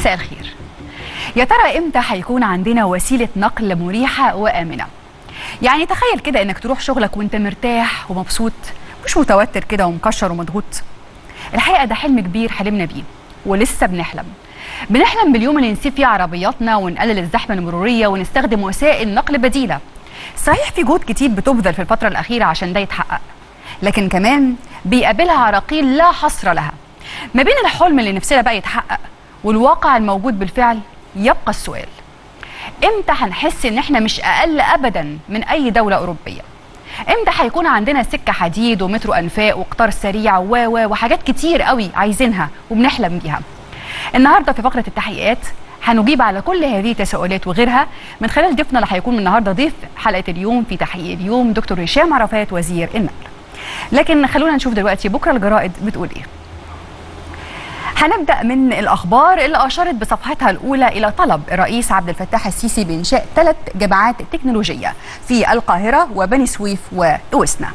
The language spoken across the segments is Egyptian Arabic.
مساء الخير يا ترى امتى هيكون عندنا وسيله نقل مريحه وامنه يعني تخيل كده انك تروح شغلك وانت مرتاح ومبسوط مش متوتر كده ومكشر ومضغوط الحقيقه ده حلم كبير حلمنا بيه ولسه بنحلم بنحلم باليوم اللي نسيب فيه عربياتنا ونقلل الزحمه المروريه ونستخدم وسائل نقل بديله صحيح في جهود كتير بتبذل في الفتره الاخيره عشان ده يتحقق لكن كمان بيقابلها عراقيل لا حصر لها ما بين الحلم اللي نفسنا بقى يتحقق والواقع الموجود بالفعل يبقى السؤال امتى هنحس ان احنا مش اقل ابدا من اي دوله اوروبيه امتى هيكون عندنا سكه حديد ومترو انفاق وقطار سريع و و وحاجات كتير قوي عايزينها وبنحلم بيها النهارده في فقره التحقيقات هنجيب على كل هذه التساؤلات وغيرها من خلال ضيفنا اللي هيكون النهارده ضيف حلقه اليوم في تحقيق اليوم دكتور هشام عرفات وزير النقل لكن خلونا نشوف دلوقتي بكره الجرائد بتقول ايه هنبدا من الاخبار اللي اشارت بصفحتها الاولى الى طلب الرئيس عبد الفتاح السيسي بانشاء ثلاث جامعات تكنولوجيه في القاهره وبني سويف واوسنا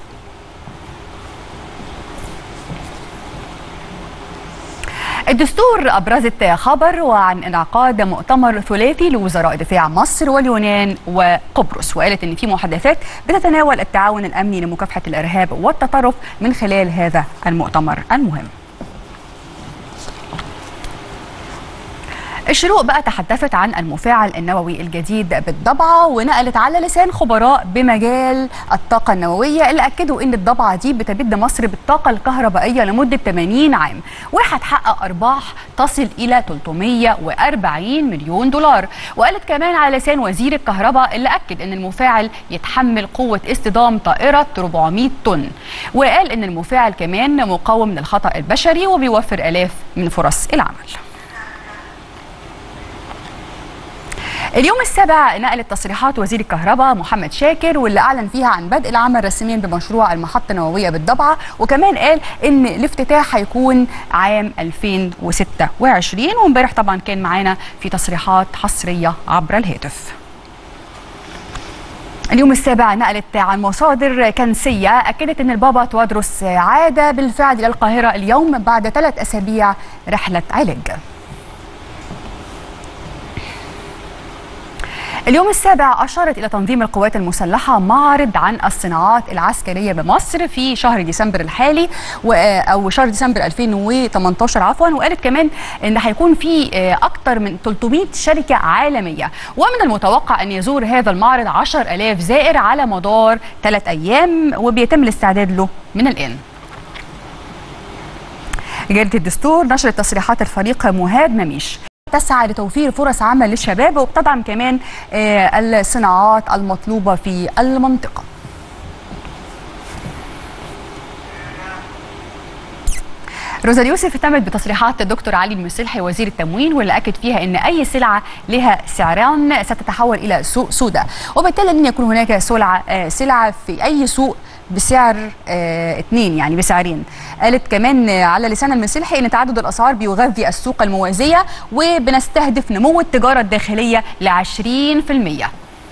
الدستور أبرزت خبر وعن انعقاد مؤتمر ثلاثي لوزراء دفاع مصر واليونان وقبرص وقالت أن في محادثات بتتناول التعاون الأمني لمكافحة الإرهاب والتطرف من خلال هذا المؤتمر المهم الشروق بقى تحدثت عن المفاعل النووي الجديد بالضبعة ونقلت على لسان خبراء بمجال الطاقة النووية اللي أكدوا أن الضبعة دي بتمد مصر بالطاقة الكهربائية لمدة 80 عام وهتحقق أرباح تصل إلى 340 مليون دولار وقالت كمان على لسان وزير الكهرباء اللي أكد أن المفاعل يتحمل قوة اصطدام طائرة 400 طن وقال أن المفاعل كمان مقاوم للخطأ البشري وبيوفر آلاف من فرص العمل اليوم السابع نقلت تصريحات وزير الكهرباء محمد شاكر واللي اعلن فيها عن بدء العمل رسميا بمشروع المحطه النوويه بالضبعه وكمان قال ان الافتتاح هيكون عام 2026 وامبارح طبعا كان معانا في تصريحات حصريه عبر الهاتف اليوم السابع نقلت عن مصادر كنسية أكدت أن البابا توادرس عاد بالفعل إلى القاهرة اليوم بعد ثلاث أسابيع رحلة علاج اليوم السابع أشارت إلى تنظيم القوات المسلحة معرض عن الصناعات العسكرية بمصر في شهر ديسمبر الحالي أو شهر ديسمبر 2018 عفوا وقالت كمان إن هيكون في أكثر من 300 شركة عالمية ومن المتوقع أن يزور هذا المعرض 10000 زائر على مدار ثلاث أيام وبيتم الاستعداد له من الآن جريدة الدستور نشرت تصريحات الفريق مهاد مميش تسعى لتوفير فرص عمل للشباب وبتدعم كمان الصناعات المطلوبة في المنطقة روزا اليوسف اهتمت بتصريحات الدكتور علي المسلحي وزير التموين واللي اكد فيها ان اي سلعه لها سعران ستتحول الى سوق سوداء وبالتالي لن يكون هناك سلعه سلعه في اي سوق بسعر اه اثنين يعني بسعرين قالت كمان على لسان المسلحي ان تعدد الاسعار بيغذي السوق الموازيه وبنستهدف نمو التجاره الداخليه ل 20%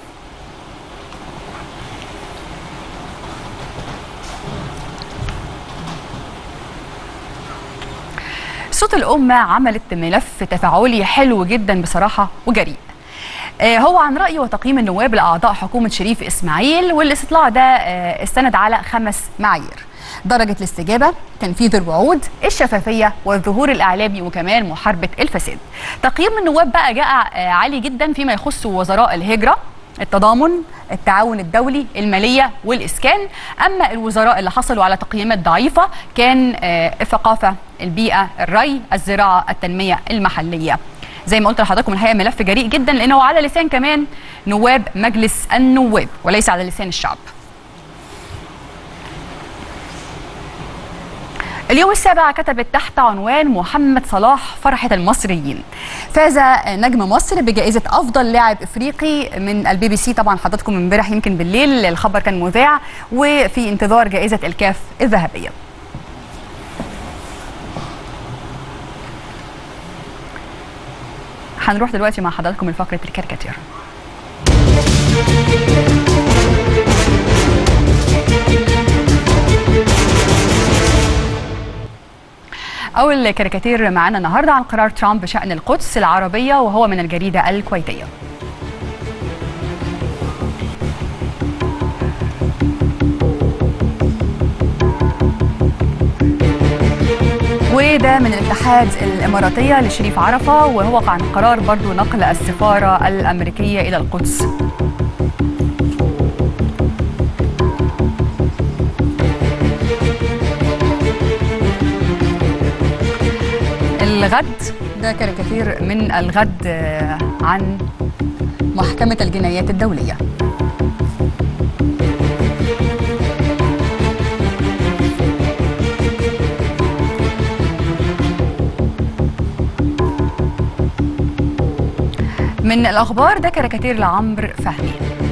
صوت الأمة عملت ملف تفاعلي حلو جدا بصراحة وجريء هو عن رأي وتقييم النواب لأعضاء حكومة شريف إسماعيل والاستطلاع ده استند على خمس معايير درجة الاستجابة تنفيذ الوعود الشفافية والظهور الإعلامي وكمان محاربة الفساد تقييم النواب بقى جاء عالي جدا فيما يخص وزراء الهجرة التضامن التعاون الدولي المالية والإسكان أما الوزراء اللي حصلوا على تقييمات ضعيفة كان الثقافة البيئة الري الزراعة التنمية المحلية زي ما قلت لحضراتكم الحقيقه ملف جريء جدا لانه على لسان كمان نواب مجلس النواب وليس على لسان الشعب. اليوم السابع كتبت تحت عنوان محمد صلاح فرحة المصريين فاز نجم مصر بجائزة أفضل لاعب إفريقي من البي بي سي طبعا حضراتكم امبارح يمكن بالليل الخبر كان مذاع وفي انتظار جائزة الكاف الذهبية هنروح دلوقتي مع حضراتكم لفقرة الكاريكاتير أول كاريكاتير معانا النهاردة عن قرار ترامب بشأن القدس العربية وهو من الجريدة الكويتية وده من الاتحاد الإماراتية لشريف عرفة وهو عن قرار برضو نقل السفارة الأمريكية إلى القدس الغد ده كاريكاتير من الغد عن محكمة الجنايات الدولية من الأخبار ده كاريكاتير لعمرو فهمي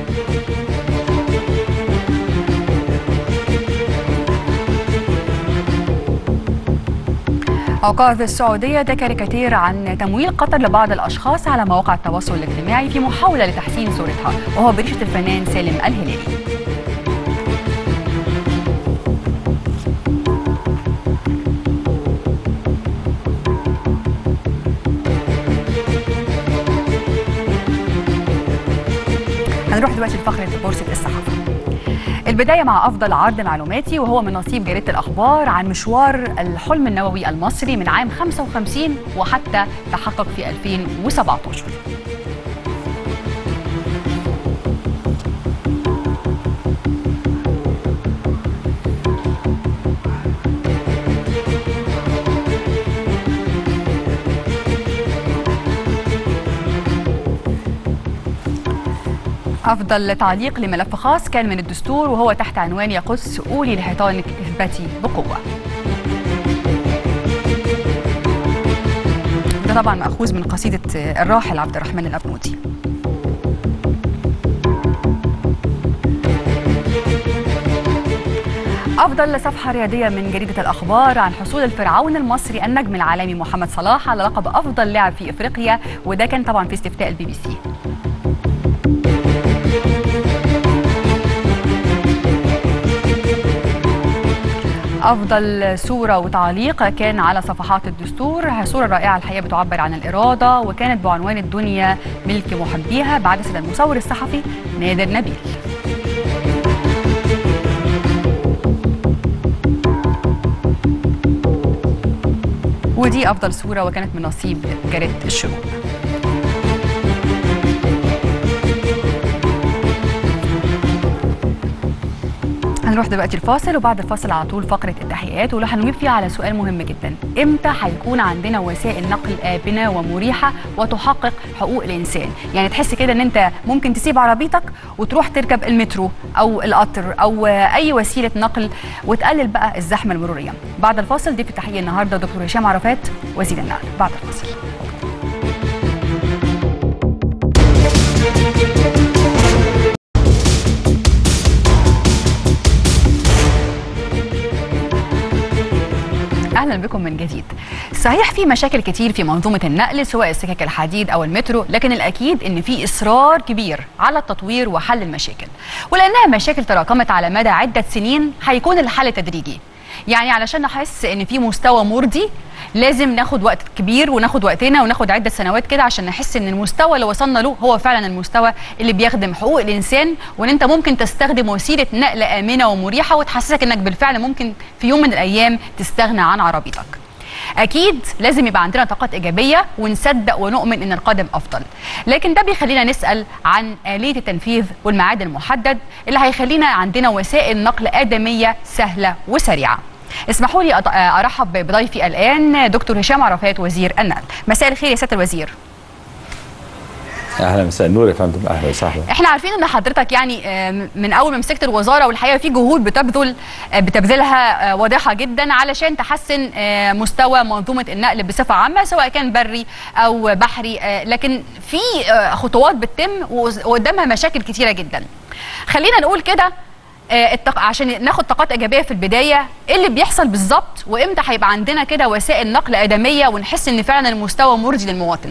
عقاب السعودية ده كاريكاتير عن تمويل قطر لبعض الأشخاص على مواقع التواصل الاجتماعي في محاولة لتحسين صورتها وهو بريشة الفنان سالم الهلالي هنروح دلوقتي لفقرة بورصة الصحافة البداية مع أفضل عرض معلوماتي وهو من نصيب جريدة الأخبار عن مشوار الحلم النووي المصري من عام 55 وحتى تحقق في 2017 أفضل تعليق لملف خاص كان من الدستور وهو تحت عنوان يقص قولي لحيطانك اثبتي بقوة ده طبعا مأخوذ من قصيدة الراحل عبد الرحمن الأبنودي أفضل صفحة رياضية من جريدة الأخبار عن حصول الفرعون المصري النجم العالمي محمد صلاح على لقب أفضل لاعب في إفريقيا وده كان طبعا في استفتاء البي بي سي افضل صوره وتعليق كان على صفحات الدستور صوره رائعه الحقيقه بتعبر عن الاراده وكانت بعنوان الدنيا ملك محبيها بعدسه المصور الصحفي نادر نبيل ودي افضل صوره وكانت من نصيب جريده الشروق هنروح دلوقتي الفاصل وبعد الفاصل على طول فقره التحقيقات واللي هنجيب فيها على سؤال مهم جدا امتى هيكون عندنا وسائل نقل امنه ومريحه وتحقق حقوق الانسان يعني تحس كده ان انت ممكن تسيب عربيتك وتروح تركب المترو او القطر او اي وسيله نقل وتقلل بقى الزحمه المروريه بعد الفاصل ضيف التحقيق النهارده دكتور هشام عرفات وزير النقل بعد الفاصل اهلا بكم من جديد. صحيح في مشاكل كتير في منظومه النقل سواء السكك الحديد او المترو، لكن الاكيد ان في اصرار كبير على التطوير وحل المشاكل. ولانها مشاكل تراكمت على مدى عده سنين هيكون الحل تدريجي. يعني علشان نحس ان في مستوى مرضي لازم ناخد وقت كبير وناخد وقتنا وناخد عده سنوات كده عشان نحس ان المستوى اللي وصلنا له هو فعلا المستوى اللي بيخدم حقوق الانسان وان انت ممكن تستخدم وسيله نقل امنه ومريحه وتحسسك انك بالفعل ممكن في يوم من الايام تستغنى عن عربيتك. اكيد لازم يبقى عندنا طاقات ايجابيه ونصدق ونؤمن ان القادم افضل لكن ده بيخلينا نسال عن اليه التنفيذ والميعاد المحدد اللي هيخلينا عندنا وسائل نقل ادميه سهله وسريعه اسمحوا لي ارحب بضيفي الان دكتور هشام عرفات وزير النقل مساء الخير يا سياده الوزير اهلا مساء النور يا فندم اهلا وسهلا احنا عارفين ان حضرتك يعني من اول ما مسكت الوزاره والحقيقه في جهود بتبذل بتبذلها واضحه جدا علشان تحسن مستوى منظومه النقل بصفه عامه سواء كان بري او بحري لكن في خطوات بتتم وقدامها مشاكل كتيره جدا خلينا نقول كده التق... عشان ناخد طاقات ايجابيه في البدايه ايه اللي بيحصل بالظبط وامتى هيبقى عندنا كده وسائل نقل ادميه ونحس ان فعلا المستوى مرضي للمواطن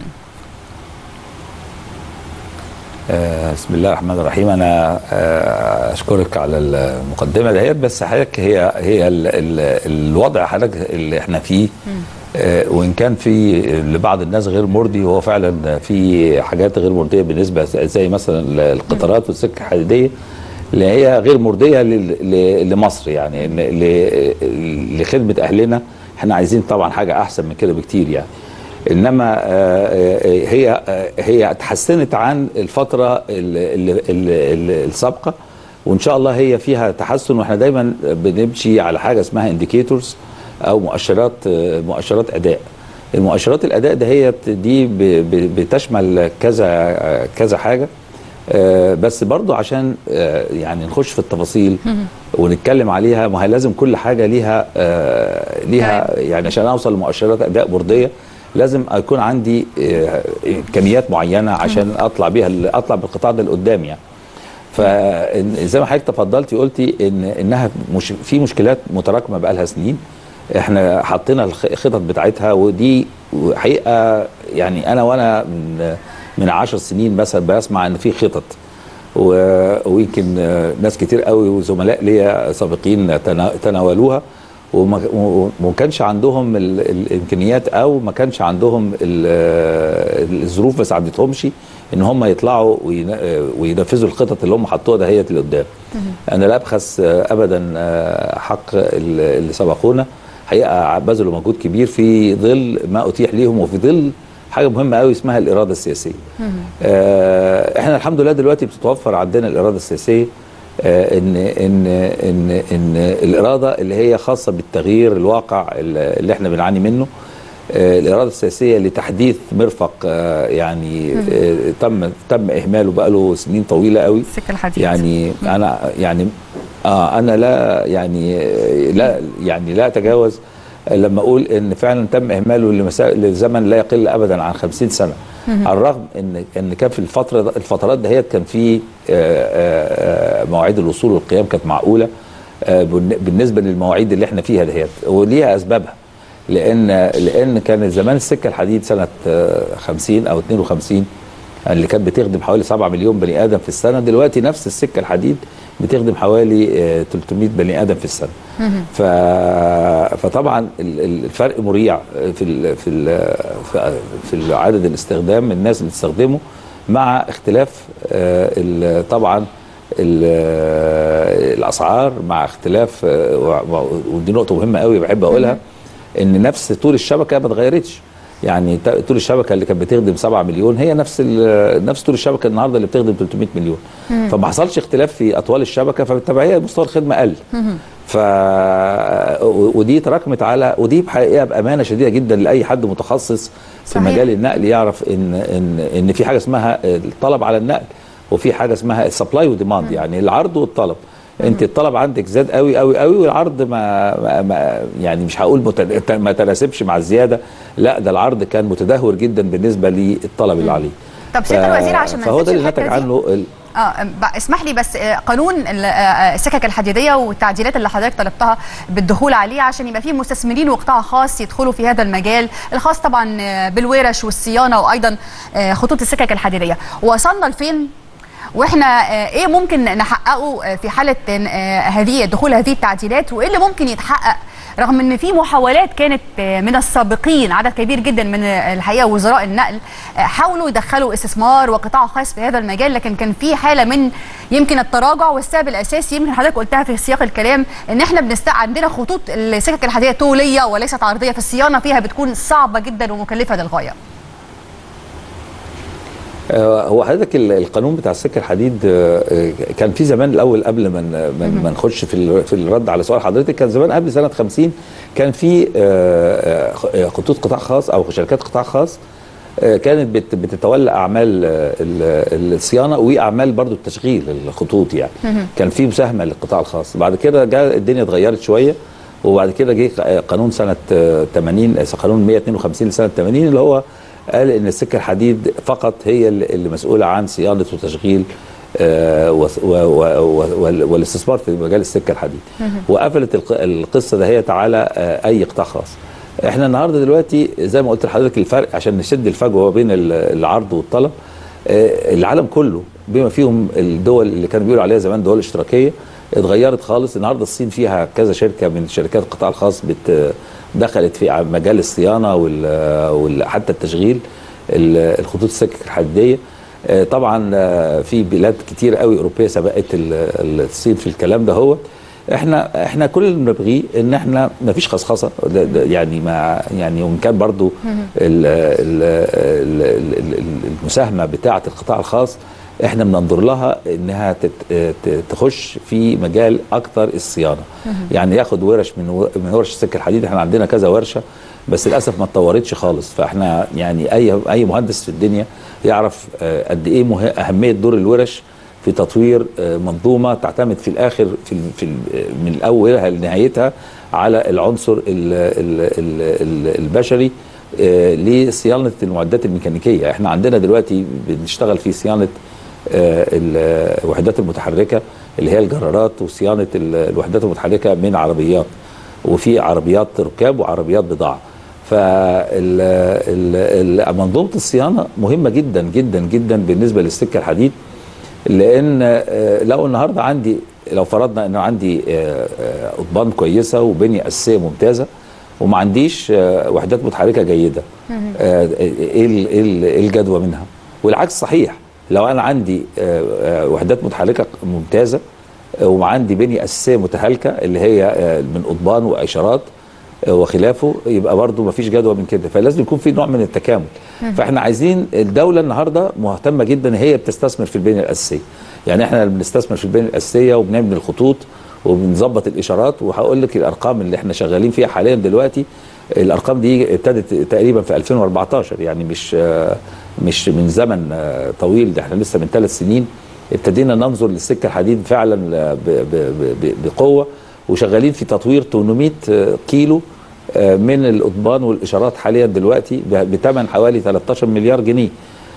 آه بسم الله الرحمن الرحيم انا آه اشكرك على المقدمه دهيت بس حضرتك هي هي ال ال الوضع حضرتك اللي احنا فيه آه، وان كان في لبعض الناس غير مرضي وهو فعلا في حاجات غير مرضيه بالنسبه زي مثلا القطارات والسكه الحديديه اللي هي غير مرضيه لل- ل- لمصر يعني ل- ل- لخدمه اهلنا احنا عايزين طبعا حاجه احسن من كده بكتير يعني انما آه، آه، هي آه، هي اتحسنت عن الفتره ال- ال- ال- ال- السابقه وان شاء الله هي فيها تحسن واحنا دايما بنمشي على حاجه اسمها انديكيتورز او مؤشرات آه، مؤشرات اداء المؤشرات الاداء ده هي دي ب- ب- بتشمل كذا آه، كذا حاجه آه، بس برضو عشان آه، يعني نخش في التفاصيل ونتكلم عليها ما هي لازم كل حاجه ليها آه، ليها يعني عشان اوصل لمؤشرات اداء مرضيه لازم يكون عندي آه، امكانيات معينه عشان اطلع بيها اطلع بالقطاع ده لقدام يعني فزي ما حضرتك تفضلتي قلتي ان انها مش في مشكلات متراكمه بقى لها سنين احنا حطينا الخ- الخطط بتاعتها ودي حقيقه يعني انا وانا من من عشر سنين مثلا بسمع ان في خطط و- ويمكن آه، ناس كتير قوي وزملاء ليا سابقين تنا- تناولوها وما وما كانش عندهم ال- الامكانيات او ما كانش عندهم ال- الظروف ما ساعدتهمش ان هم يطلعوا وين- وينفذوا الخطط اللي هم حطوها دهيت لقدام. انا لا ابخس آه، ابدا آه، حق ال- اللي سبقونا حقيقه بذلوا مجهود كبير في ظل ما اتيح ليهم وفي ظل حاجه مهمه قوي اسمها الاراده السياسيه. آه، احنا الحمد لله دلوقتي بتتوفر عندنا الاراده السياسيه آه، ان ان ان ان الاراده اللي هي خاصه بالتغيير الواقع اللي احنا بنعاني منه آه، الاراده السياسيه لتحديث مرفق آه، يعني آه، تم تم اهماله بقاله سنين طويله قوي السكه الحديد يعني انا يعني اه انا لا يعني لا يعني لا اتجاوز لما اقول ان فعلا تم اهماله لمسا- لزمن لا يقل ابدا عن 50 سنه على الرغم ان ان كان في الفتره ده- الفترات دهيت كان في آه، آه، آه، مواعيد الوصول والقيام كانت معقوله آه، بالن- بالنسبه للمواعيد اللي احنا فيها دهيت وليها اسبابها لان لان كان زمان السكه الحديد سنه آه، 50 او 52 اللي كانت بتخدم حوالي 7 مليون بني ادم في السنه دلوقتي نفس السكه الحديد بتخدم حوالي آه، 300 بني ادم في السنه ف... فطبعا ال- ال- الفرق مريع في ال... في ال... في- في عدد الاستخدام الناس اللي بتستخدمه مع اختلاف آه، ال- طبعا ال- الاسعار مع اختلاف آه، و- و- ودي نقطه مهمه قوي بحب اقولها ان نفس طول الشبكه ما اتغيرتش يعني ت- طول الشبكه اللي كانت بتخدم 7 مليون هي نفس ال- نفس طول الشبكه النهارده اللي بتخدم 300 مليون فما حصلش اختلاف في اطوال الشبكه فبالتبعيه مستوى الخدمه قل ف و- ودي تراكمت على ودي بحقيقه بامانه شديده جدا لاي حد متخصص في صحيح. مجال النقل يعرف ان ان ان في حاجه اسمها الطلب على النقل وفي حاجه اسمها السبلاي وديماند يعني العرض والطلب انت الطلب عندك زاد قوي قوي قوي والعرض ما, ما, ما يعني مش هقول مت- ما تناسبش مع الزياده لا ده العرض كان متدهور جدا بالنسبه للطلب اللي عليه طب سياده الوزير عشان ما فهو ده نسيبش اللي نتج الحتة دي. عنه ال- اه ب- اسمح لي بس آه، قانون ال- آه، السكك الحديديه والتعديلات اللي حضرتك طلبتها بالدخول عليه عشان يبقى فيه مستثمرين وقطاع خاص يدخلوا في هذا المجال الخاص طبعا آه، بالورش والصيانه وايضا آه، خطوط السكك الحديديه وصلنا لفين واحنا آه، ايه ممكن نحققه آه، في حاله آه، هذه دخول هذه التعديلات وايه اللي ممكن يتحقق رغم ان في محاولات كانت آه، من السابقين عدد كبير جدا من آه، الحقيقه وزراء النقل آه، حاولوا يدخلوا استثمار وقطاع خاص في هذا المجال لكن كان في حاله من يمكن التراجع والسبب الاساسي يمكن حضرتك قلتها في سياق الكلام ان احنا بنست عندنا خطوط السكك الحديديه طوليه وليست عرضيه في الصيانه فيها بتكون صعبه جدا ومكلفه للغايه آه، هو حضرتك ال- القانون بتاع السكه الحديد آه، آه، كان في زمان الاول قبل ما ن- ما ما نخش في ال- في الرد على سؤال حضرتك كان زمان قبل سنه 50 كان في آه، آه، خطوط قطاع خاص او شركات قطاع خاص آه، كانت بت- بتتولى اعمال آه، ال- الصيانه واعمال برضو التشغيل الخطوط يعني كان في مساهمه للقطاع الخاص بعد كده جاء الدنيا اتغيرت شويه وبعد كده جه قانون سنه آه، 80 آه، قانون 152 لسنه 80 اللي هو قال ان السكه الحديد فقط هي اللي اللي مسؤوله عن صيانه وتشغيل آه، وس- و- و- و- وال- والاستثمار في مجال السكه الحديد وقفلت الق- القصه دهيت على آه، اي قطاع خاص احنا النهارده دلوقتي زي ما قلت لحضرتك الفرق عشان نشد الفجوه بين ال- العرض والطلب آه، العالم كله بما فيهم الدول اللي كانوا بيقولوا عليها زمان دول اشتراكيه اتغيرت خالص النهارده الصين فيها كذا شركه من شركات القطاع الخاص بت دخلت في مجال الصيانه وحتى التشغيل ال- الخطوط السكك الحديديه آه، طبعا آه، في بلاد كتير قوي اوروبيه سبقت ال- الصين في الكلام ده هو احنا احنا كل اللي بنبغيه ان احنا ما فيش خصخصه ده- ده يعني ما يعني وان كان برضو ال- ال- ال- ال- ال- المساهمه بتاعه القطاع الخاص احنا بننظر لها انها تت- ت- تخش في مجال اكتر الصيانه يعني ياخد ورش من و- من ورش السكه الحديد احنا عندنا كذا ورشه بس للاسف ما اتطورتش خالص فاحنا يعني اي اي مهندس في الدنيا يعرف آه، قد ايه مه- اهميه دور الورش في تطوير آه، منظومه تعتمد في الاخر في ال- في ال- من اولها لنهايتها على العنصر ال ال ال ال البشري آه، لصيانه المعدات الميكانيكيه احنا عندنا دلوقتي بنشتغل في صيانه آه، الوحدات المتحركه اللي هي الجرارات وصيانه ال- الوحدات المتحركه من عربيات وفي عربيات ركاب وعربيات بضاعه فمنظومه الصيانه مهمه جدا جدا جدا بالنسبه للسكه الحديد لان آه، لو النهارده عندي لو فرضنا انه عندي آه، آه، قضبان كويسه وبنيه اساسيه ممتازه وما عنديش آه، وحدات متحركه جيده آه، ايه ال- إيه ال- إيه الجدوى منها والعكس صحيح لو انا عندي آه، آه، وحدات متحركه ممتازه آه، وعندي بنيه اساسيه متهالكه اللي هي آه، من قضبان واشارات آه، وخلافه يبقى برضه ما فيش جدوى من كده فلازم يكون في نوع من التكامل فاحنا عايزين الدوله النهارده مهتمه جدا هي بتستثمر في البنيه الاساسيه يعني احنا بنستثمر في البنيه الاساسيه وبنبني الخطوط وبنظبط الاشارات وهقول لك الارقام اللي احنا شغالين فيها حاليا دلوقتي الارقام دي ابتدت تقريبا في 2014 يعني مش آه، مش من زمن آه، طويل ده احنا لسه من ثلاث سنين ابتدينا ننظر للسكه الحديد فعلا آه، ب- ب- ب- بقوه وشغالين في تطوير 800 كيلو آه، من القضبان والاشارات حاليا دلوقتي ب- بثمن حوالي 13 مليار جنيه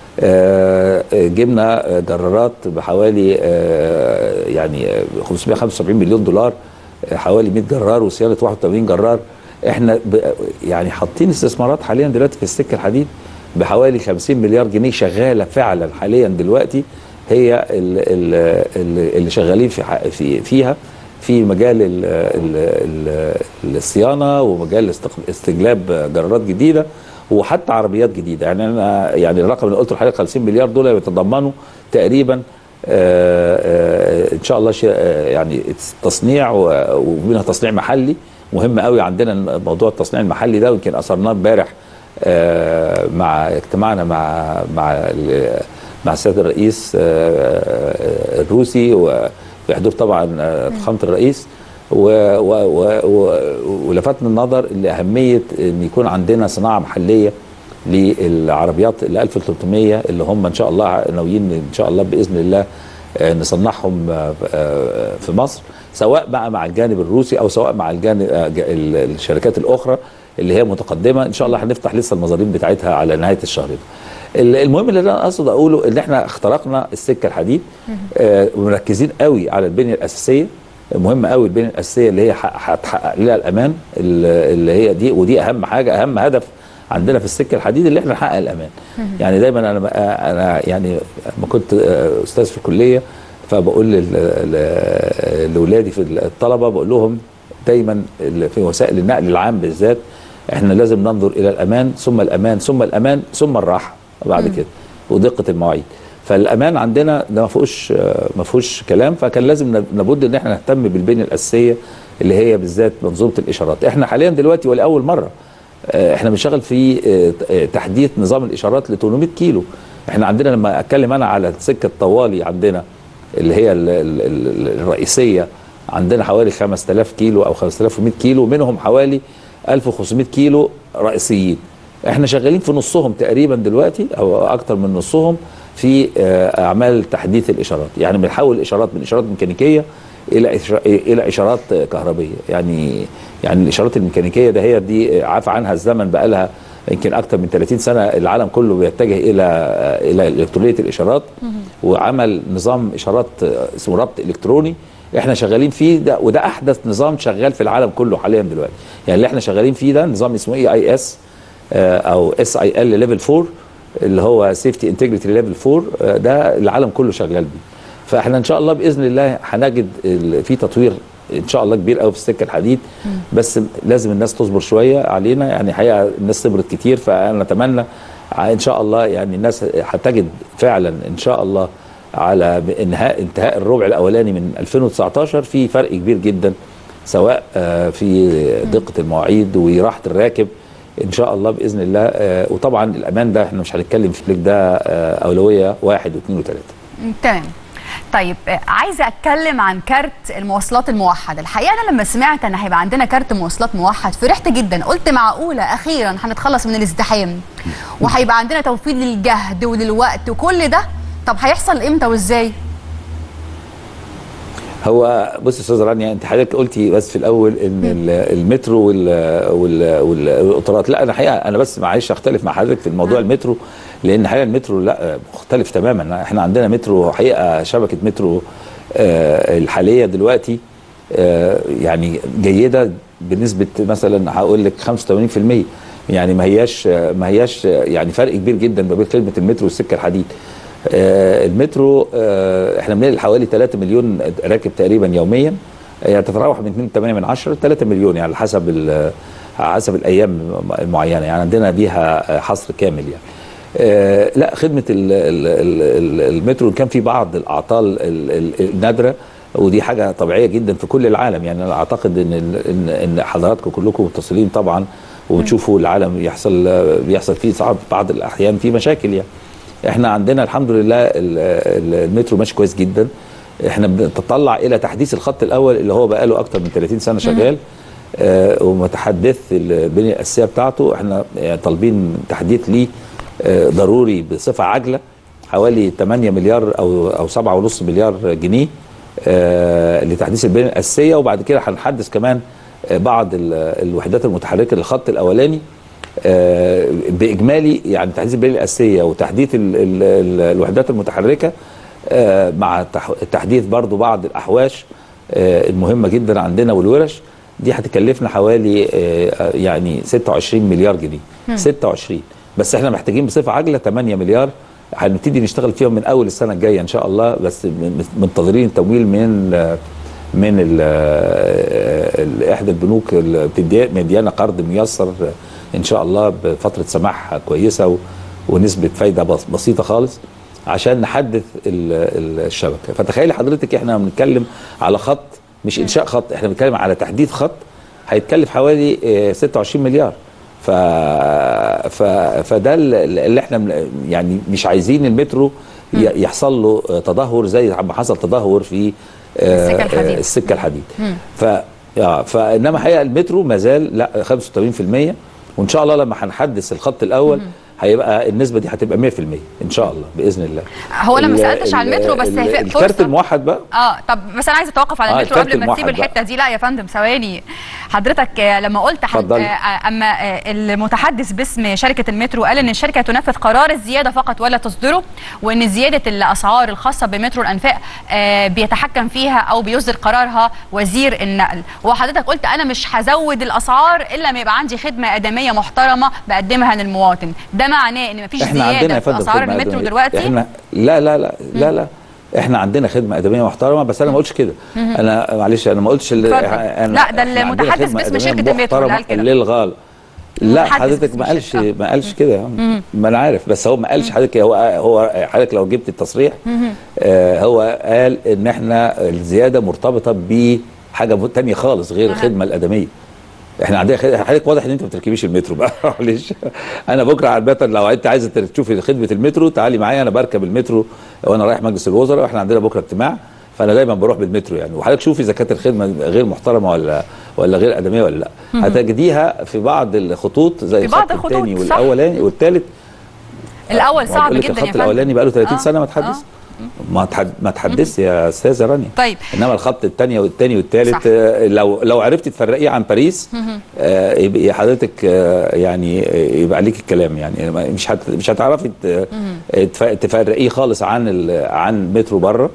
آه، آه، جبنا آه، جرارات بحوالي آه، يعني آه، 575 مليون دولار آه، حوالي 100 جرار وصيانه 81 جرار احنا ب- يعني حاطين استثمارات حاليا دلوقتي في السكه الحديد بحوالي 50 مليار جنيه شغاله فعلا حاليا دلوقتي هي ال- ال- ال- اللي شغالين في ح- في فيها في مجال ال ال ال الصيانه ومجال استق- استجلاب جرارات جديده وحتى عربيات جديده يعني انا يعني الرقم اللي قلته لحضرتك 50 مليار دولار يتضمنوا تقريبا آه، آه، ان شاء الله شيء آه، يعني تصنيع و- ومنها تصنيع محلي مهم قوي عندنا موضوع التصنيع المحلي ده ويمكن اثرناه امبارح آه، مع اجتماعنا مع مع ال- مع السيد الرئيس آه، الروسي وفي حضور طبعا آه، فخامه الرئيس و- و- و- و- ولفتنا النظر لاهميه ان يكون عندنا صناعه محليه للعربيات ال 1300 اللي هم ان شاء الله ناويين ان شاء الله باذن الله آه، نصنعهم آه، آه، في مصر سواء بقى مع الجانب الروسي او سواء مع الجانب آه، ج- ال- الشركات الاخرى اللي هي متقدمه ان شاء الله هنفتح لسه المظاريف بتاعتها على نهايه الشهر ده. ال- المهم اللي انا اقصد اقوله ان احنا اخترقنا السكه الحديد آه، ومركزين قوي على البنيه الاساسيه مهم قوي البنيه الاساسيه اللي هي ح- هتحقق لنا الامان ال- اللي هي دي ودي اهم حاجه اهم هدف عندنا في السكه الحديد اللي احنا نحقق الامان يعني دايما انا انا يعني لما كنت آه، استاذ في الكليه فبقول لل- ل- لاولادي في الطلبه بقول لهم دايما ال- في وسائل النقل العام بالذات احنا لازم ننظر الى الامان ثم الامان ثم الامان ثم الراحه بعد كده ودقه المواعيد فالامان عندنا ده ما فيهوش آه، ما فيهوش كلام فكان لازم نب- لابد ان احنا نهتم بالبنيه الاساسيه اللي هي بالذات منظومه الاشارات احنا حاليا دلوقتي ولاول مره آه، احنا بنشتغل في آه، آه، تحديث نظام الاشارات ل 800 كيلو احنا عندنا لما اتكلم انا على سكه طوالي عندنا اللي هي ال- ال- ال- الرئيسيه عندنا حوالي 5000 كيلو او 5100 كيلو منهم حوالي 1500 كيلو رئيسيين احنا شغالين في نصهم تقريبا دلوقتي او اكتر من نصهم في آه، اعمال تحديث الاشارات يعني بنحول الاشارات من اشارات ميكانيكيه الى إشرا- الى اشارات كهربيه يعني يعني الاشارات الميكانيكيه ده هي دي عفى عنها الزمن بقى لها يمكن اكتر من 30 سنه العالم كله بيتجه الى الى الكترونيه الاشارات وعمل نظام اشارات اسمه ربط الكتروني احنا شغالين فيه ده وده احدث نظام شغال في العالم كله حاليا دلوقتي يعني اللي احنا شغالين فيه ده نظام اسمه اي اي اس او اس اي ال ليفل 4 اللي هو سيفتي انتجريتي ليفل 4 آه، ده العالم كله شغال بيه فاحنا ان شاء الله باذن الله هنجد ال- في تطوير ان شاء الله كبير قوي في السكه الحديد بس لازم الناس تصبر شويه علينا يعني حقيقه الناس صبرت كتير فانا اتمنى ع- ان شاء الله يعني الناس هتجد فعلا ان شاء الله على انهاء انتهاء الربع الاولاني من 2019 في فرق كبير جدا سواء آه، في دقه المواعيد وراحه الراكب ان شاء الله باذن الله آه، وطبعا الامان ده احنا مش هنتكلم في ده آه، اولويه واحد واثنين وثلاثه مم، تمام طيب آه، عايزه اتكلم عن كارت المواصلات الموحد الحقيقه انا لما سمعت ان هيبقى عندنا كارت مواصلات موحد فرحت جدا قلت معقوله اخيرا هنتخلص من الازدحام وهيبقى عندنا توفير للجهد وللوقت وكل ده طب هيحصل امتى وازاي هو بص يا استاذ رانيا انت حضرتك قلتي بس في الاول ان ال- المترو وال وال وال- والقطارات لا انا حقيقه انا بس معلش اختلف مع حضرتك في موضوع المترو لان حقيقه المترو لا مختلف تماما احنا عندنا مترو حقيقه شبكه مترو آه، الحاليه دلوقتي آه، يعني جيده بنسبه مثلا هقول لك 85% يعني ما هياش ما هياش يعني فرق كبير جدا ما بين خدمه المترو والسكه الحديد آه، المترو آه، احنا بننقل حوالي 3 مليون راكب تقريبا يوميا يعني تتراوح من 2.8 من 10 ل 3 مليون يعني على حسب ال- على حسب الايام المعينه يعني عندنا بيها حصر كامل يعني آه، لا خدمه ال- ال- ال- ال- المترو كان في بعض الاعطال ال- ال- النادره ودي حاجه طبيعيه جدا في كل العالم يعني انا اعتقد ان ال- ان ان حضراتكم كلكم متصلين طبعا وبتشوفوا العالم يحصل بيحصل فيه ساعات بعض الاحيان في مشاكل يعني احنا عندنا الحمد لله ال- ال- المترو ماشي كويس جدا احنا بنتطلع الى تحديث الخط الاول اللي هو بقى له اكتر من 30 سنه شغال آه ومتحدث البنيه الاساسيه بتاعته احنا آه، طالبين تحديث ليه آه ضروري بصفه عاجله حوالي 8 مليار او او 7.5 مليار جنيه آه لتحديث البنيه الاساسيه وبعد كده هنحدث كمان آه بعض ال- الوحدات المتحركه للخط الاولاني آه، باجمالي يعني تحديث البنيه الاساسيه وتحديث ال ال ال الوحدات المتحركه آه، مع تح- تحديث برضو بعض الاحواش آه، المهمه جدا عندنا والورش دي هتكلفنا حوالي آه، يعني 26 مليار جنيه 26 بس احنا محتاجين بصفه عاجله 8 مليار هنبتدي نشتغل فيهم من اول السنه الجايه ان شاء الله بس من- منتظرين التمويل من آه، من ال- ال- احدى البنوك اللي بتدي- مديانا قرض ميسر ان شاء الله بفتره سماح كويسه و- ونسبه فايده بس- بسيطه خالص عشان نحدث ال- ال- الشبكه فتخيلي حضرتك احنا بنتكلم على خط مش انشاء خط احنا بنتكلم على تحديث خط هيتكلف حوالي آه، 26 مليار ف... ف... فده ال- اللي احنا من- يعني مش عايزين المترو ي- يحصل له آه، تدهور زي ما حصل تدهور في آه، السكة الحديد. آه، السكه الحديد ف آه، فانما حقيقه المترو ما زال لا 85% وان شاء الله لما هنحدث الخط الاول هيبقى النسبه دي هتبقى 100% ان شاء الله باذن الله هو انا ما ال- سالتش على ال- المترو بس ال- هي في الكارت فرصه الموحد بقى اه طب بس انا عايزه اتوقف على آه، المترو الكارت قبل ما تسيب الموحد بقى. الحته دي لا يا فندم ثواني حضرتك آه، لما قلت حد اتفضلي. آه، اما آه، المتحدث باسم شركه المترو قال ان الشركه تنفذ قرار الزياده فقط ولا تصدره وان زياده الاسعار الخاصه بمترو الانفاق آه، بيتحكم فيها او بيصدر قرارها وزير النقل وحضرتك قلت انا مش هزود الاسعار الا ما يبقى عندي خدمه ادميه محترمه بقدمها للمواطن ده معناه ان مفيش احنا عندنا يا زياده في فندم اسعار خدمة المترو أدمية. دلوقتي احنا لا لا لا لا لا احنا عندنا خدمه ادميه محترمه بس انا ما قلتش كده انا معلش انا ما قلتش ال- اتفضل. أنا لا، ده إحنا عندنا المتحدث خدمة باسم أدمية شركة المترو اللي محترمة قال كده. للغايه لا المتحدث حضرتك باسم ما قالش الشركة. ما قالش كده يا عم. ما انا عارف بس هو ما قالش حضرتك هو هو حضرتك لو جبت التصريح آه هو قال ان احنا الزياده مرتبطه بحاجه تانية خالص غير الخدمه الادميه احنا عندنا خد- حضرتك واضح ان انت ما بتركبيش المترو بقى معلش انا بكره عامه لو انت عايزه تشوفي خدمه المترو تعالي معايا انا بركب المترو وانا رايح مجلس الوزراء واحنا عندنا بكره اجتماع فانا دايما بروح بالمترو يعني وحضرتك شوفي اذا كانت الخدمه غير محترمه ولا ولا غير ادميه ولا لا هتجديها في بعض الخطوط زي في بعض الخط الخطوط، الثاني صح. والاولاني والثالث الاول صعب بقول لك جدا يا الخط فندم الاولاني بقى له 30 آه. سنه ما اتحدث آه. ما تحد... ما تحدث يا استاذه رانيا طيب. انما الخط الثاني والثاني والثالث صح. آه، لو لو عرفتي تفرقيه عن باريس آه يبقى حضرتك آه يعني آه، يبقى عليك الكلام يعني ما- مش هت... مش هتعرفي ت... تف... تفرقيه خالص عن ال... عن مترو بره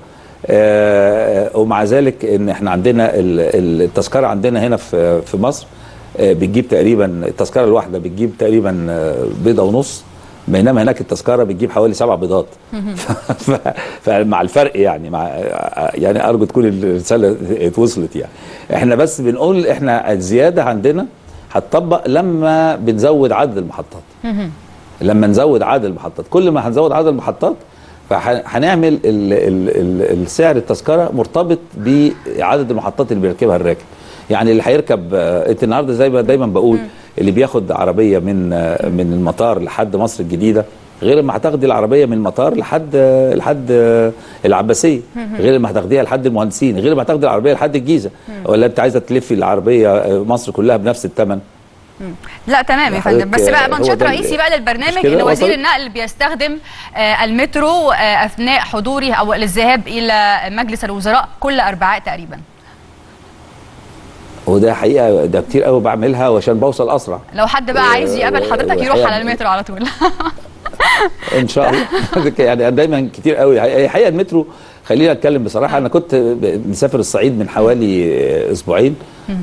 آه ومع ذلك ان احنا عندنا ال- ال- التذكره عندنا هنا في في مصر آه بتجيب تقريبا التذكره الواحده بتجيب تقريبا آه، بيضه ونص بينما هناك التذكره بتجيب حوالي سبع بيضات ف- ف- فمع الفرق يعني مع يعني ارجو تكون الرساله اتوصلت يعني احنا بس بنقول احنا الزياده عندنا هتطبق لما بنزود عدد المحطات لما نزود عدد المحطات كل ما هنزود عدد المحطات فهنعمل ال- ال- ال- السعر التذكره مرتبط بعدد المحطات اللي بيركبها الراكب يعني اللي هيركب آه، انت النهارده زي ما دايما بقول اللي بياخد عربيه من آه، من المطار لحد مصر الجديده غير ما هتاخدي العربيه من المطار لحد آه، لحد آه، العباسيه غير ما هتاخديها لحد المهندسين غير ما هتاخدي العربيه لحد الجيزه ولا انت عايزه تلفي العربيه آه، مصر كلها بنفس الثمن لا تمام يا فندم بس حضرتك، بقى هو منشط ده ال- رئيسي بقى مش للبرنامج كده؟ ان وزير وصلت؟ النقل بيستخدم آه، المترو آه، اثناء حضوره او الذهاب الى مجلس الوزراء كل اربعاء تقريبا وده حقيقه ده كتير قوي بعملها عشان بوصل اسرع لو حد بقى عايز يقابل حضرتك يروح والحقيقة- على المترو على طول ان شاء الله يعني أنا دايما كتير قوي هي حقيقه المترو خلينا اتكلم بصراحه انا كنت ب- مسافر الصعيد من حوالي اسبوعين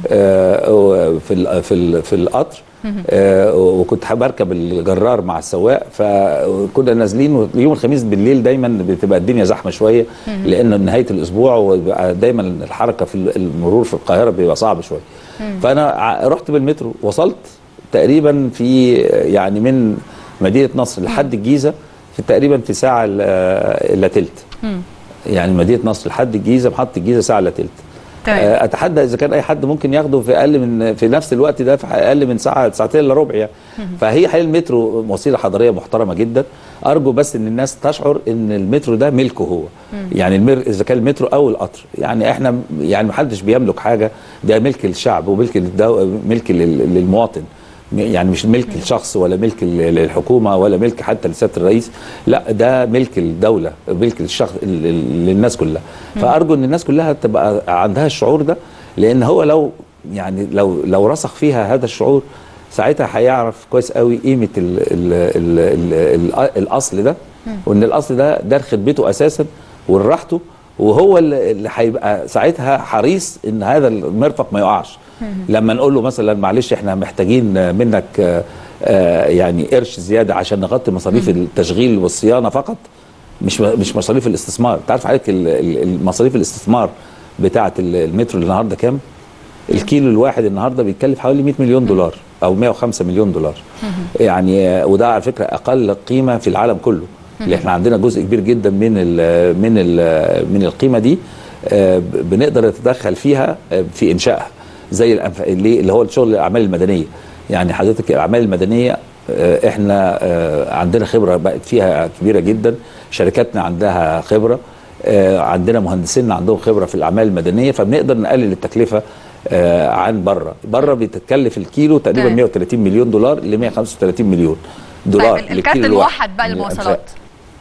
آه، في ال- في ال- في القطر آه، وكنت حابب اركب الجرار مع السواق فكنا نازلين يوم الخميس بالليل دايما بتبقى الدنيا زحمه شويه لان نهايه الاسبوع وبيبقى دايما الحركه في المرور في القاهره بيبقى صعب شويه فانا ع- رحت بالمترو وصلت تقريبا في يعني من مدينه نصر لحد الجيزه في تقريبا في ساعه الا إلا تلت يعني مدينه نصر لحد الجيزه محطه الجيزه ساعه الا تلت تمام آه، اتحدى اذا كان اي حد ممكن ياخده في اقل من في نفس الوقت ده في اقل من ساعه ساعتين الا ربع يعني فهي حقيقه المترو وسيله حضاريه محترمه جدا ارجو بس ان الناس تشعر ان المترو ده ملكه هو يعني المر اذا كان المترو او القطر يعني احنا يعني ما حدش بيملك حاجه ده ملك الشعب وملك للدو... ملك لل- للمواطن يعني مش ملك الشخص ولا ملك ال- الحكومه ولا ملك حتى لسياده الرئيس لا ده ملك الدوله ملك للشخص ال- ال- للناس كلها فارجو ان الناس كلها تبقى عندها الشعور ده لان هو لو يعني لو لو رسخ فيها هذا الشعور ساعتها هيعرف كويس قوي قيمه ال ال ال ال ال الاصل ده وان الاصل ده ده خدمته اساسا وراحته وهو اللي اللي هيبقى ساعتها حريص ان هذا المرفق ما يقعش لما نقول له مثلا معلش احنا محتاجين منك آه، آه، يعني قرش زياده عشان نغطي مصاريف التشغيل والصيانه فقط مش مش مصاريف الاستثمار انت عارف حضرتك ال- ال- ال- مصاريف الاستثمار بتاعه ال- المترو اللي النهارده كام الكيلو الواحد النهارده بيتكلف حوالي 100 مليون دولار او 105 مليون دولار يعني آه، وده على فكره اقل قيمه في العالم كله اللي احنا عندنا جزء كبير جدا من ال من ال من القيمه دي آه، ب- بنقدر نتدخل فيها آه، في انشائها زي الأنف- اللي اللي هو الشغل الاعمال المدنيه يعني حضرتك الاعمال المدنيه آه، احنا آه، عندنا خبره بقت فيها كبيره جدا شركاتنا عندها خبره آه، عندنا مهندسين عندهم خبره في الاعمال المدنيه فبنقدر نقلل التكلفه آه، عن بره بره بيتكلف الكيلو تقريبا تمام. 130 مليون دولار ل 135 مليون دولار طيب الكارت للكيلو الواحد الموحد بقى من للمواصلات الأنفاق.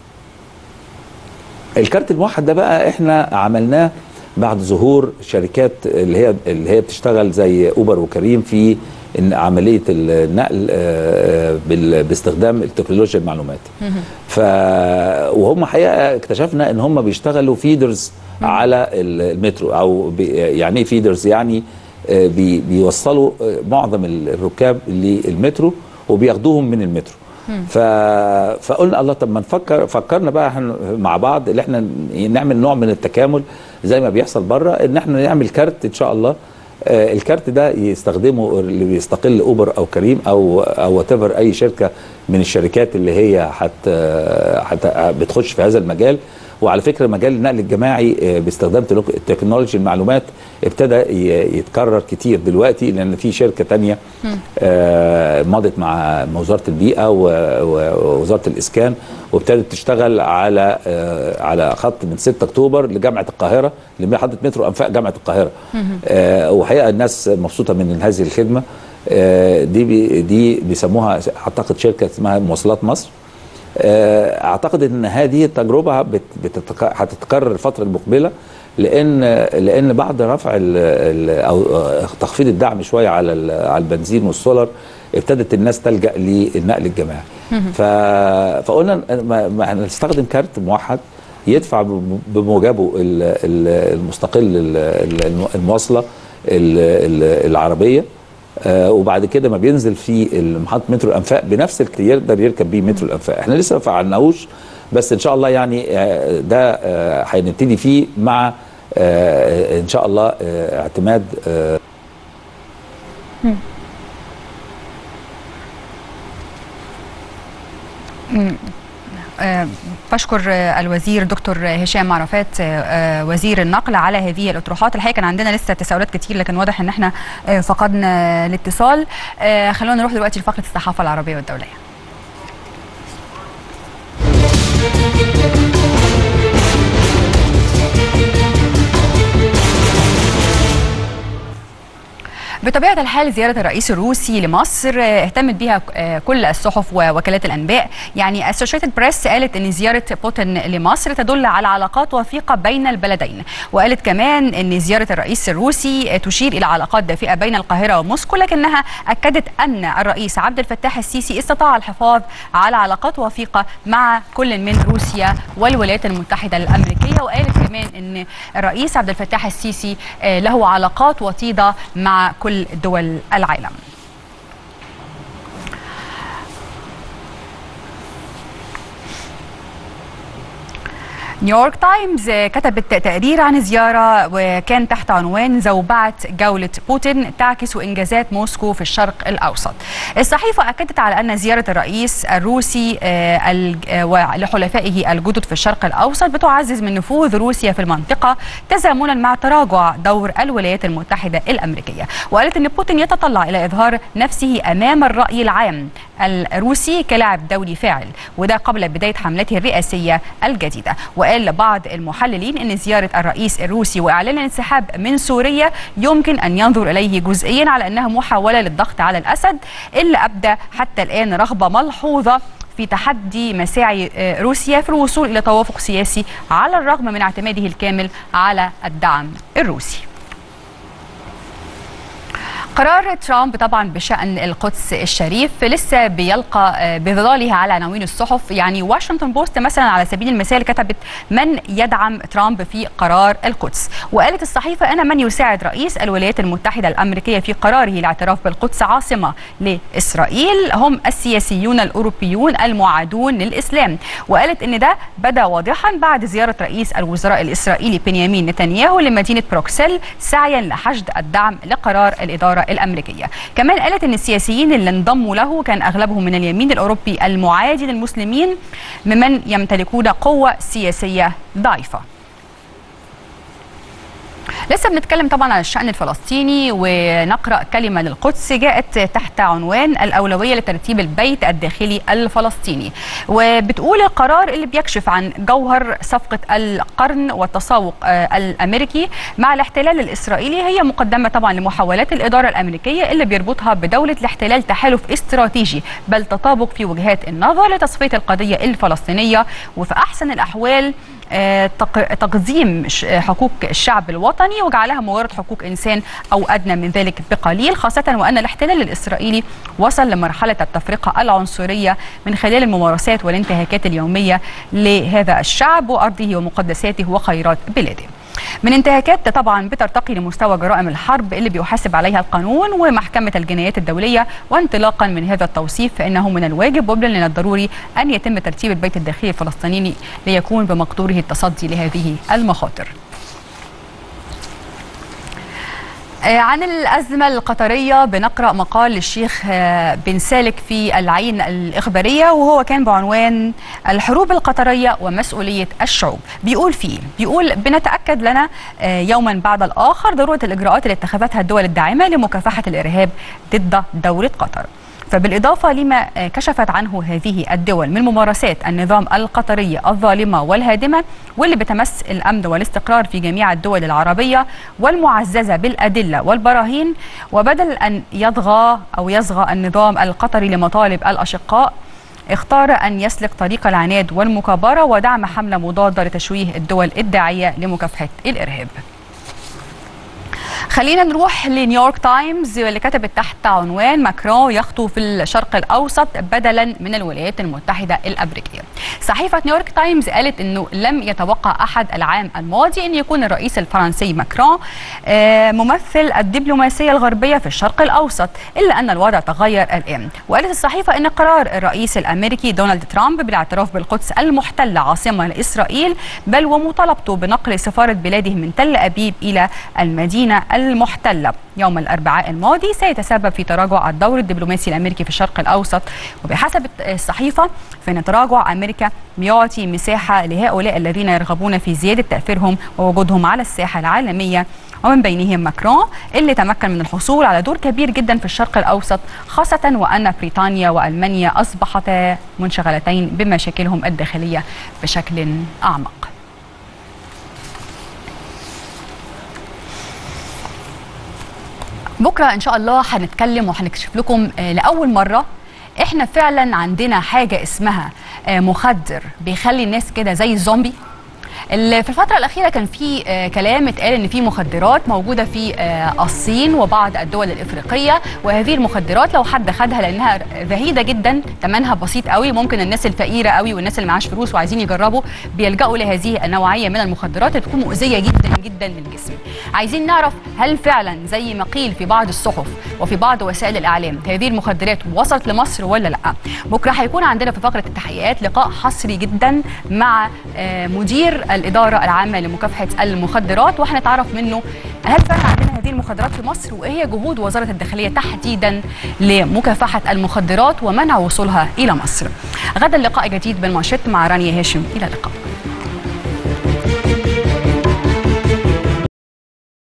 الكارت الموحد ده بقى احنا عملناه بعد ظهور شركات اللي هي اللي هي بتشتغل زي اوبر وكريم في إن عمليه النقل آه، بال- باستخدام التكنولوجيا المعلومات ف وهم حقيقه اكتشفنا ان هم بيشتغلوا فيدرز على ال- المترو او بي يعني ايه فيدرز يعني آه، بي بيوصلوا آه، معظم الركاب للمترو وبياخدوهم من المترو ف... فقلنا الله طب ما نفكر فكرنا بقى احنا مع بعض اللي احنا نعمل نوع من التكامل زي ما بيحصل بره ان احنا نعمل كارت ان شاء الله آه الكارت ده يستخدمه اللي بيستقل اوبر او كريم او او وات اي شركه من الشركات اللي هي حت حت بتخش في هذا المجال وعلى فكره مجال النقل الجماعي آه، باستخدام تلوك- تكنولوجيا المعلومات ابتدى ي- يتكرر كتير دلوقتي لان في شركه تانية آه، مضت مع وزاره البيئه و- و- ووزاره الاسكان وابتدت تشتغل على آه، على خط من 6 اكتوبر لجامعه القاهره لمحطه مترو انفاق جامعه القاهره آه، وحقيقه الناس مبسوطه من هذه الخدمه آه، دي بي دي بيسموها اعتقد شركه اسمها مواصلات مصر آه، اعتقد ان هذه التجربه بت- بتتك- هتتكرر الفتره المقبله لان لان بعد رفع ال ال او آه، تخفيض الدعم شويه على ال- على البنزين والسولر ابتدت الناس تلجا للنقل الجماعي ف فقلنا ما ما هنستخدم كارت موحد يدفع ب- بموجبه ال- ال- المستقل ال- ال- المواصله ال- ال- العربيه آه وبعد كده ما بينزل في محطه مترو الانفاق بنفس الكرير يقدر يركب بيه مترو الانفاق احنا لسه ما فعلناهوش بس ان شاء الله يعني آه ده آه هنبتدي فيه مع آه ان شاء الله آه اعتماد آه آه، بشكر آه، الوزير دكتور هشام عرفات آه، وزير النقل على هذه الاطروحات الحقيقه كان عندنا لسه تساؤلات كتير لكن واضح ان احنا فقدنا الاتصال خلونا نروح دلوقتي لفقره الصحافه العربيه والدوليه بطبيعه الحال زياره الرئيس الروسي لمصر اهتمت بها كل الصحف ووكالات الانباء يعني اسوشيتد بريس قالت ان زياره بوتين لمصر تدل على علاقات وثيقه بين البلدين وقالت كمان ان زياره الرئيس الروسي تشير الى علاقات دافئه بين القاهره وموسكو لكنها اكدت ان الرئيس عبد الفتاح السيسي استطاع الحفاظ على علاقات وثيقه مع كل من روسيا والولايات المتحده الامريكيه وقالت كمان ان الرئيس عبد الفتاح السيسي له علاقات وطيده مع كل كل دول العالم نيويورك تايمز كتبت تقرير عن زيارة وكان تحت عنوان زوبعة جولة بوتين تعكس إنجازات موسكو في الشرق الأوسط الصحيفة أكدت على أن زيارة الرئيس الروسي لحلفائه الجدد في الشرق الأوسط بتعزز من نفوذ روسيا في المنطقة تزامنا مع تراجع دور الولايات المتحدة الأمريكية وقالت أن بوتين يتطلع إلى إظهار نفسه أمام الرأي العام الروسي كلاعب دولي فاعل وده قبل بداية حملته الرئاسية الجديدة وقال بعض المحللين ان زياره الرئيس الروسي واعلان الانسحاب من سوريا يمكن ان ينظر اليه جزئيا على انها محاوله للضغط على الاسد اللي ابدى حتى الان رغبه ملحوظه في تحدي مساعي روسيا في الوصول الى توافق سياسي على الرغم من اعتماده الكامل على الدعم الروسي. قرار ترامب طبعا بشأن القدس الشريف لسه بيلقى بظلاله على عناوين الصحف يعني واشنطن بوست مثلا على سبيل المثال كتبت من يدعم ترامب في قرار القدس وقالت الصحيفة أنا من يساعد رئيس الولايات المتحدة الأمريكية في قراره الاعتراف بالقدس عاصمة لإسرائيل هم السياسيون الأوروبيون المعادون للإسلام وقالت أن ده بدا واضحا بعد زيارة رئيس الوزراء الإسرائيلي بنيامين نتنياهو لمدينة بروكسل سعيا لحشد الدعم لقرار الإدارة الأمريكية كمان قالت أن السياسيين اللي انضموا له كان أغلبهم من اليمين الأوروبي المعادي للمسلمين ممن يمتلكون قوة سياسية ضعيفة لسه بنتكلم طبعا عن الشأن الفلسطيني ونقرأ كلمة للقدس جاءت تحت عنوان الأولوية لترتيب البيت الداخلي الفلسطيني وبتقول القرار اللي بيكشف عن جوهر صفقة القرن والتسوق الأمريكي مع الاحتلال الإسرائيلي هي مقدمة طبعا لمحاولات الإدارة الأمريكية اللي بيربطها بدولة الاحتلال تحالف استراتيجي بل تطابق في وجهات النظر لتصفية القضية الفلسطينية وفي أحسن الأحوال تقديم حقوق الشعب الوطني وجعلها مجرد حقوق انسان او ادنى من ذلك بقليل خاصه وان الاحتلال الاسرائيلي وصل لمرحله التفرقه العنصريه من خلال الممارسات والانتهاكات اليوميه لهذا الشعب وارضه ومقدساته وخيرات بلاده. من انتهاكات طبعا بترتقي لمستوى جرائم الحرب اللي بيحاسب عليها القانون ومحكمة الجنايات الدولية وانطلاقا من هذا التوصيف فإنه من الواجب وبلا من الضروري أن يتم ترتيب البيت الداخلي الفلسطيني ليكون بمقدوره التصدي لهذه المخاطر عن الأزمة القطرية بنقرأ مقال للشيخ بن سالك في العين الإخبارية وهو كان بعنوان الحروب القطرية ومسؤولية الشعوب بيقول فيه بيقول بنتأكد لنا يوما بعد الآخر ضرورة الإجراءات اللي اتخذتها الدول الداعمة لمكافحة الإرهاب ضد دولة قطر فبالإضافة لما كشفت عنه هذه الدول من ممارسات النظام القطري الظالمة والهادمة واللي بتمس الأمن والاستقرار في جميع الدول العربية والمعززة بالأدلة والبراهين وبدل أن يضغى أو يصغى النظام القطري لمطالب الأشقاء اختار أن يسلك طريق العناد والمكابرة ودعم حملة مضادة لتشويه الدول الداعية لمكافحة الإرهاب خلينا نروح لنيويورك تايمز اللي كتبت تحت عنوان ماكرون يخطو في الشرق الاوسط بدلا من الولايات المتحده الامريكيه. صحيفه نيويورك تايمز قالت انه لم يتوقع احد العام الماضي ان يكون الرئيس الفرنسي ماكرون ممثل الدبلوماسيه الغربيه في الشرق الاوسط الا ان الوضع تغير الان. وقالت الصحيفه ان قرار الرئيس الامريكي دونالد ترامب بالاعتراف بالقدس المحتله عاصمه لاسرائيل بل ومطالبته بنقل سفاره بلاده من تل ابيب الى المدينه المحتله يوم الاربعاء الماضي سيتسبب في تراجع الدور الدبلوماسي الامريكي في الشرق الاوسط وبحسب الصحيفه فان تراجع امريكا بيعطي مساحه لهؤلاء الذين يرغبون في زياده تاثيرهم ووجودهم على الساحه العالميه ومن بينهم ماكرون اللي تمكن من الحصول على دور كبير جدا في الشرق الاوسط خاصه وان بريطانيا والمانيا اصبحتا منشغلتين بمشاكلهم الداخليه بشكل اعمق. بكره ان شاء الله هنتكلم وهنكشف لكم لاول مره احنا فعلا عندنا حاجه اسمها مخدر بيخلي الناس كده زي الزومبي في الفترة الأخيرة كان في كلام اتقال إن في مخدرات موجودة في الصين وبعض الدول الإفريقية وهذه المخدرات لو حد خدها لأنها زهيدة جدا ثمنها بسيط قوي ممكن الناس الفقيرة قوي والناس اللي معاش فلوس وعايزين يجربوا بيلجأوا لهذه النوعية من المخدرات اللي بتكون مؤذية جدا جدا للجسم. عايزين نعرف هل فعلا زي ما قيل في بعض الصحف وفي بعض وسائل الإعلام هذه المخدرات وصلت لمصر ولا لا؟ بكرة هيكون عندنا في فقرة التحقيقات لقاء حصري جدا مع مدير الإدارة العامة لمكافحة المخدرات وهنتعرف منه هل فعلا عندنا هذه المخدرات في مصر وإيه هي جهود وزارة الداخلية تحديدا لمكافحة المخدرات ومنع وصولها إلى مصر غدا لقاء جديد بالمانشيت مع رانيا هاشم إلى اللقاء